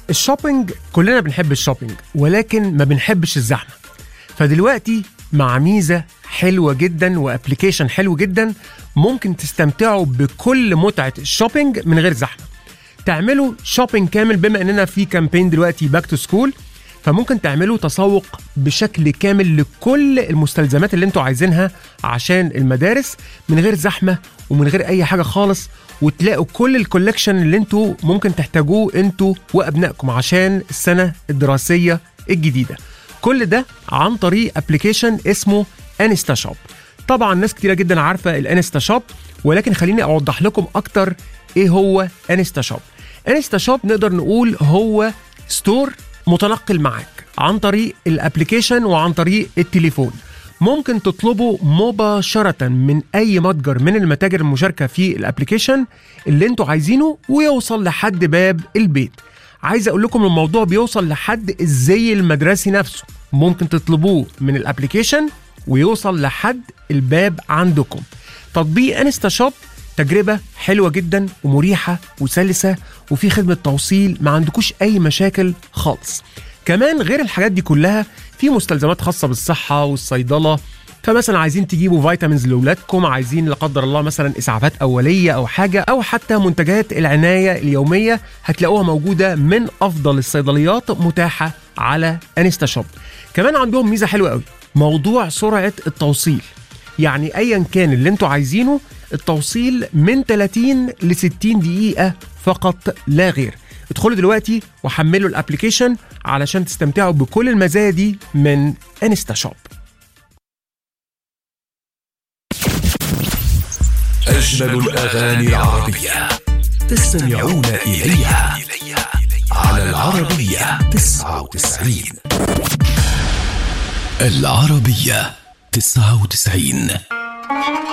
الشوبينج كلنا بنحب الشوبينج ولكن ما بنحبش الزحمه فدلوقتي مع ميزه حلوه جدا وابلكيشن حلو جدا ممكن تستمتعوا بكل متعه الشوبينج من غير زحمه تعملوا شوبينج كامل بما اننا في كامبين دلوقتي باك تو سكول فممكن تعملوا تسوق بشكل كامل لكل المستلزمات اللي انتوا عايزينها عشان المدارس من غير زحمه ومن غير اي حاجه خالص وتلاقوا كل الكولكشن اللي انتوا ممكن تحتاجوه انتوا وابنائكم عشان السنه الدراسيه الجديده كل ده عن طريق ابلكيشن اسمه انستا شوب طبعا ناس كتيره جدا عارفه الانستا شوب ولكن خليني اوضح لكم اكتر ايه هو انستا شوب انستا شوب نقدر نقول هو ستور متنقل معاك عن طريق الابلكيشن وعن طريق التليفون ممكن تطلبه مباشرة من أي متجر من المتاجر المشاركة في الابلكيشن اللي انتوا عايزينه ويوصل لحد باب البيت عايز اقول لكم الموضوع بيوصل لحد الزي المدرسي نفسه ممكن تطلبوه من الابلكيشن ويوصل لحد الباب عندكم تطبيق انستا شوب تجربة حلوة جدا ومريحة وسلسة وفي خدمة توصيل ما عندكوش أي مشاكل خالص كمان غير الحاجات دي كلها في مستلزمات خاصة بالصحة والصيدلة فمثلا عايزين تجيبوا فيتامينز لاولادكم عايزين لا قدر الله مثلا اسعافات اوليه او حاجه او حتى منتجات العنايه اليوميه هتلاقوها موجوده من افضل الصيدليات متاحه على انستا شوب كمان عندهم ميزه حلوه قوي موضوع سرعه التوصيل يعني ايا كان اللي انتوا عايزينه التوصيل من 30 ل 60 دقيقه فقط لا غير ادخلوا دلوقتي وحملوا الابلكيشن علشان تستمتعوا بكل المزايا دي من انستا شوب أجمل الأغاني العربية تستمعون إليها على العربية 99 العربية 99